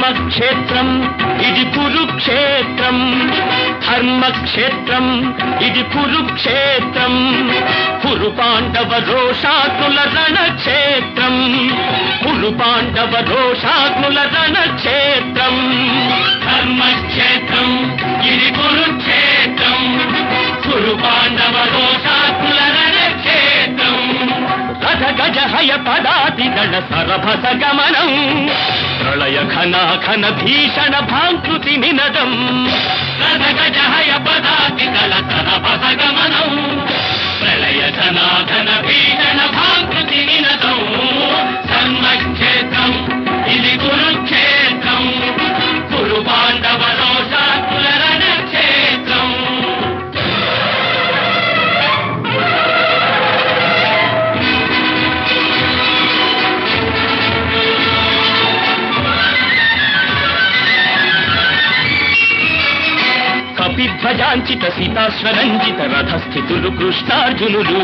ధర్మక్షేత్రం ఇది కురుక్షేత్రం ధర్మక్షేత్రం ఇది కురుక్షేత్రం కురు పాండవ రోషాగ్నుల రణక్షేత్రం కురు పాండవ రోషాగ్నుల రణక్షేత్రం ధర్మక్షేత్రం ఇది కురుక్షేత్రం కురు పాండవ రోషాగ్నుల రణక్షేత్రం రథ గజ హయ పదాతి గణ సరభస గమనం ప్రళయ ఘన ఘన భీషణ భాంకృతి నినదం రథ గజ హయ పదాతి గణ సరభస గమనం ప్రళయ ఘన ఘన భీషణ భాంకృతి నినదం ధర్మక్షేత్రం ఇది కురుక్షేత్రం కురు పాండవ రోషాకుల రణక్షేత్రం కపిధ్వజాంచిత సీతాశ్వరంజిత రథస్థితులు కృష్ణార్జునులు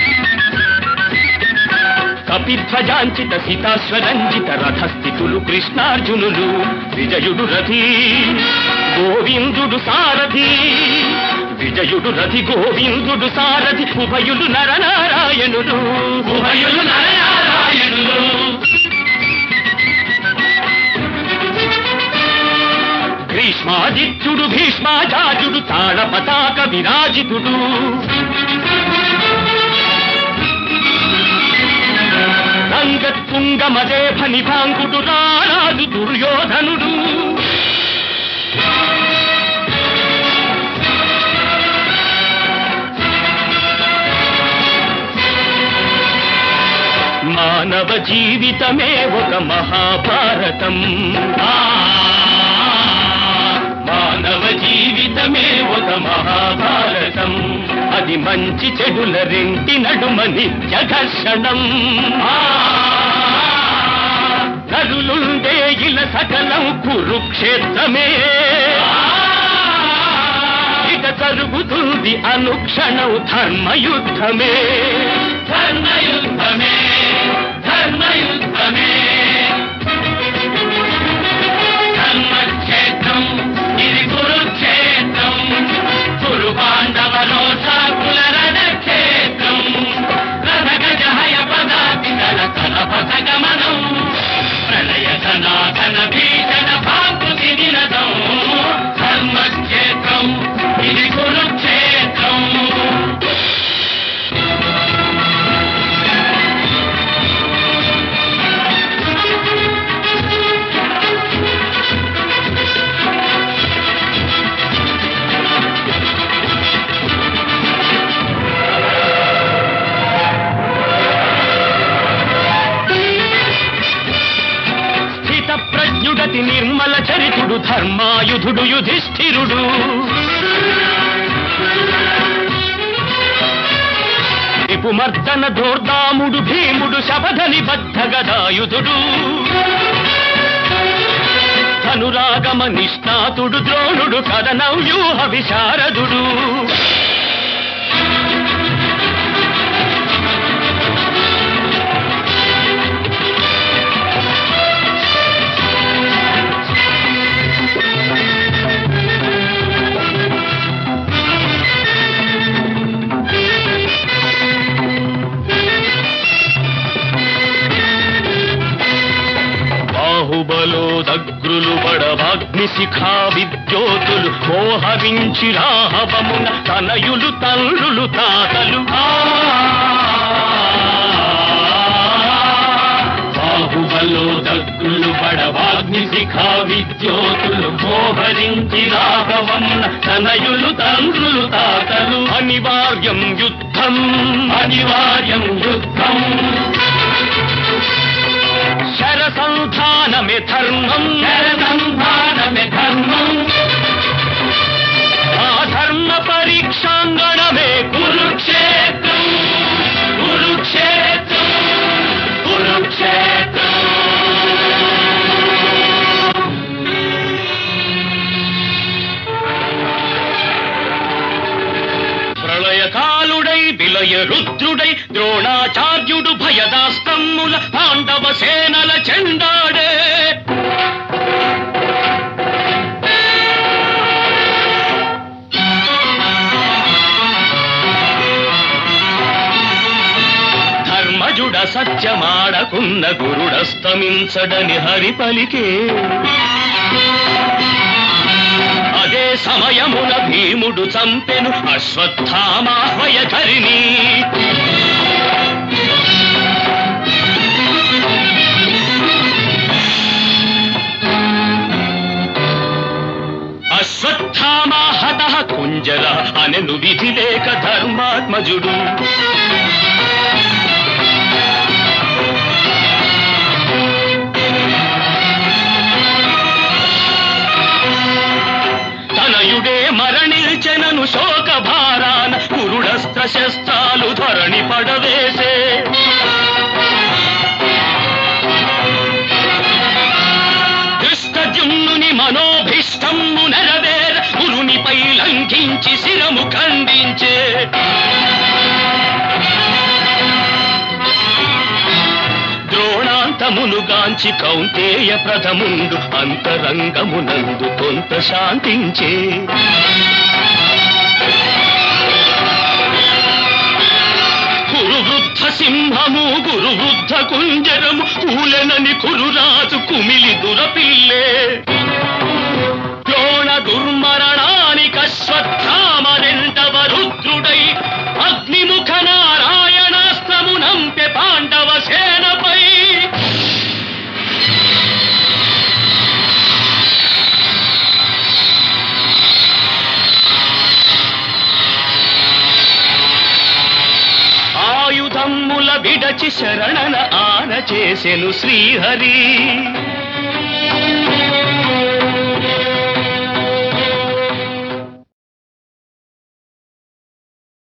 కపిధ్వజాంచిత సీతాశ్వరంజిత రథస్థితులు కృష్ణార్జునులు విజయుడు రథి గోవిందుడు సారథి విజయుడు రథి గోవిందుడు సారథి ఉభయులు నరనారాయణులు ఉభయులు నరనారాయణులు గ్రీష్మాదిత్యుడు భీష్మాచార్యుడు తాళ పతాక విరాజితుడు రంగత్తుంగ మదేభ నిభాంగుడు రారాజు దుర్యోధనుడు మానవ జీవితమే ఒక మహాభారతం ఆ, మానవ జీవితమే ఒక మహాభారతం అది మంచి చెడుల రెంటి నడుమ నిత్య ఘర్షణం ఆ, నరులుండే ఇల సకలం కురుక్షేత్రమే ఇక జరుగుతుంది అనుక్షణం ధర్మయుద్ధమే ధర్మయుద్ధమే ధర్మయుద్ధమే ధర్మక్షేత్రం ఇది కురుక్షేత్రం కురు పాండవ రోషాకుల రణక్షేత్రం రథ గజ హయ పదాతి దళ తలపథ గమనం ప్రళయ ధనాధన భీషణ భాంకృతి నిరదం ధర్మక్షేత్రం ఇది కురుక్షేత్రం స్థిత ప్రజ్ఞుడతి నిర్మల చరితుడు ధర్మాయుధుడు యుధిష్ఠిరుడు రిపుమర్దన దోర్దాముడు భీముడు శబధని బద్ధ గదాయుధుడు ధనురాగమ నిష్ణాతుడు ద్రోణుడు కదన వ్యూహ విశారదుడు బాహుబలో దగ్రులు బడవాగ్ని శిఖా విద్యోతులు మోహరించి రాహవమున తనయులు తండ్రులు తాతలు ఆ! బాహుబలో దగ్రులు బడవాగ్ని శిఖా విద్యోతులు మోహరించి రాఘవమున తనయులు తండ్రులు తాతలు అనివార్యం యుద్ధం అనివార్యం యుద్ధం శరసంధానమే ధర్మం శరసంధానమే ధర్మం ఆ ధర్మ పరీక్షాంగణమే కురుక్షేత్రం కురుక్షేత్రం కురుక్షేత్రం ప్రళయకాలుడై విలయ రుద్రుడై ద్రోణాచార్యుడు భయదాస్తమ్ముల పాండవ సేనల చెండాడే రాజుడ సత్యమాడకున్న గురుడస్తమించడని హరి పలికే అదే సమయమున భీముడు చంపెను అశ్వత్థామాహ్వయ ధరిని అశ్వత్థామాహత కుంజర అనెను విధి లేక ధర్మాత్మజుడు తనయుడే మరణించెనను శోక భారాన కురుడస్త్ర శస్త్రాలు ధరణి పడవేసే దుష్టజుమ్నుని మనోభిష్టము నెరవేర గురునిపై లంఘించి శిరము ఖండించే ద్రోణాంతమునుగాంచి కౌంతేయ ప్రథముండు అంతరంగమునందు కొంత శాంతించే కురువృద్ధ సింహము గురువృద్ధ కుంజరము కూలెనని కురురాజు కుమిలి దురపిల్లే ద్రోణ దుర్మరణానికి అశ్వత్థామనెంటవ రుద్రుడై అగ్నిముఖ నారాయణాస్త్రము నంపె పాండవ సేనపై ఆయుధమ్ముల విడచి శరణన ఆన చేసెను శ్రీహరి